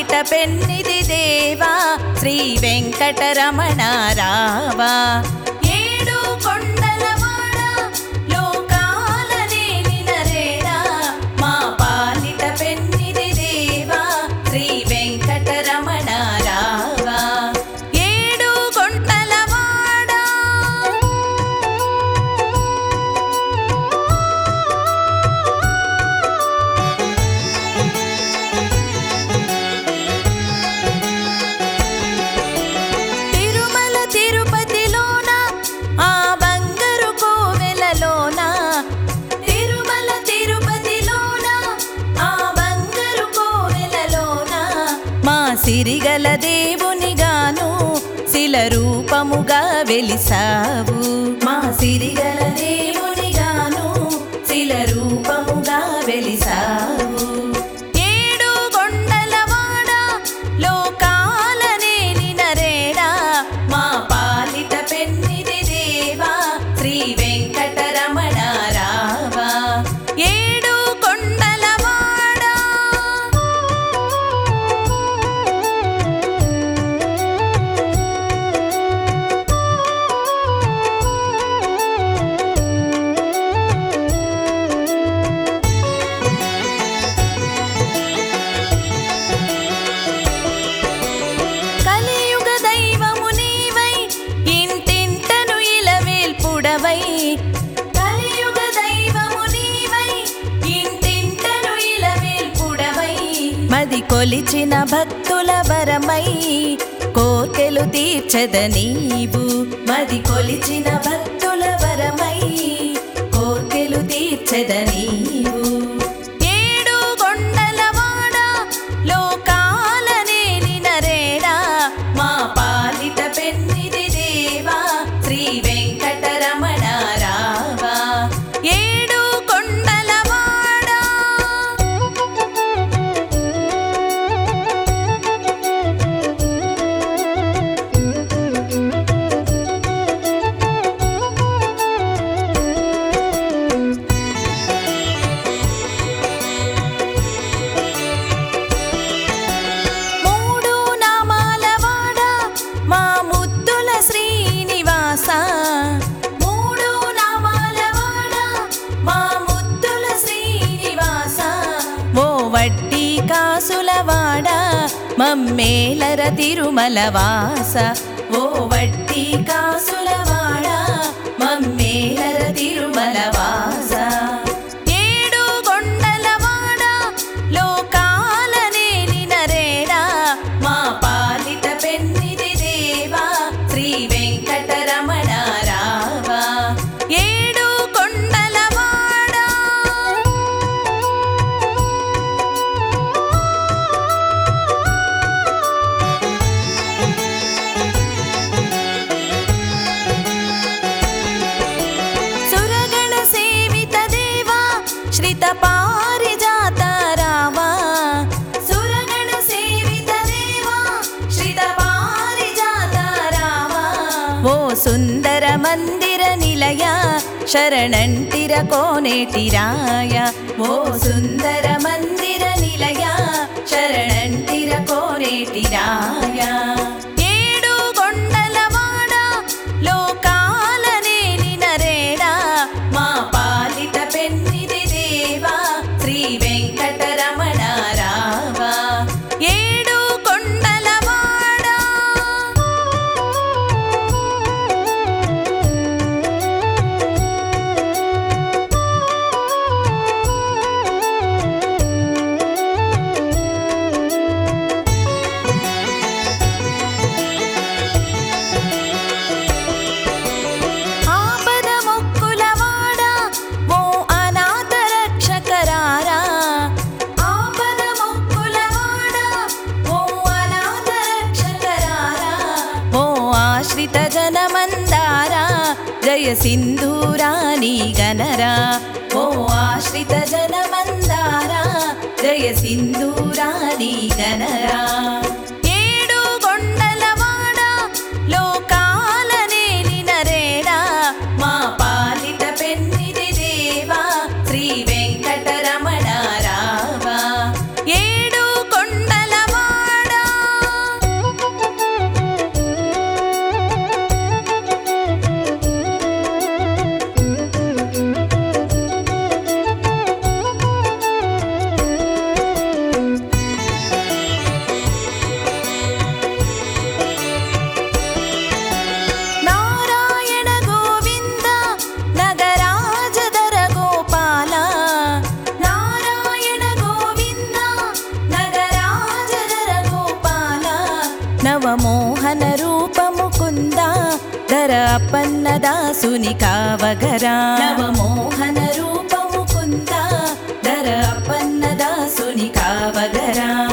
పాలిట పెన్నిది దేవా శ్రీ వెంకటరమణ రావా ఏడు కొండలవాడ లోకాలనే నినరేడా మా పాలిట పెన్నిది దేవా శ్రీ వెంకటరమణ రావా ఏడు కొండలవాడా తిరుమల తిరుపతిలోన ఆ బంగారు కోవెలలోన తిరుమల తిరుపతిలోన ఆ బంగారు కోవెలలోన మా సిరిగల దేవునిగాను శిల రూపముగా వెలిసావు మా సిరిగల దేవునిగాను శిల రూపముగా వెలిసావు ఏడు కొండలవాడ లోకాలనే నినరేడా మా పాలిట పెన్నిది దేవా శ్రీ వెంకటరమణ రావా ఏడు కొండలవాడా కలియుగ దైవము నీవై ఇంటింటను ఇలవేల్పుడవై కలియుగ దైవము నీవై ఇంటింటను ఇలవేల్పుడవై మది కొలిచిన భక్తుల వరమై కోర్కెలు తీర్చద నీవు మది కొలిచిన భక్తుల వరమై కోర్కెలు తీర్చద నీవు ఏడు కొండలవాడ లోకాలనే నినరేడా మా పాలిట పెన్నిది దేవా శ్రీ వెంకటరమణ రావా ఏడు కొండలవాడా మూడు నామాల వాడ మా ముద్దుల శ్రీనివాస మూడు నామాల వాడ మా ముద్దుల శ్రీనివాస ఓ వడ్డీ కాసుల వాడ మమ్మేలర తిరుమల వాస ఓ వడ్డీ కాసుల వాడ మమ్మేలర తిరుమల వాస ఏడు కొండలవాడ లోకాలనే నినరేడా మా పాలిట పెన్నిది దేవా శ్రీ వెంకటరమణ రావా ఏడు కొండలవాడా సురగణ సేవిత దేవా శ్రిత పారిజాత రావా సురగణ సేవిత దేవా శ్రిత పారిజాత రావా ఓ సుందర మందిర నిలయ శరణంటిర కోనేటిరాయ ఓ సుందర మందిర నిలయ శరణంటిర కోనేటిరాయ ఏడు కొండలవాడ లోకాలనే నినరేడా మా పాలిట పెన్నిది దేవా శ్రీ వెంకటరమణ రావా ఏడు కొండలవాడా ఆపద మొక్కులవాడా ఓ అనాథ రక్షకరారా ఆపద మొక్కులవాడా ఓ అనాథ రక్షకరారా ఓ ఆశ్రిత జనమందారా జయ సింధూరాని గనరా ఓ ఆశ్రిత జనమందారా జయ సింధూరాని గనరా ఏడు కొండలవాడ లోకాలనే నినరేడా మా పాలిట పెన్నిది దేవా శ్రీ వెంకటరమణ రావా ఏడు కొండలవాడ దర అప్పన్నదాసుని కావగరా నవమోహన రూపము కుంద దర అప్పన్నదాసుని కావగరా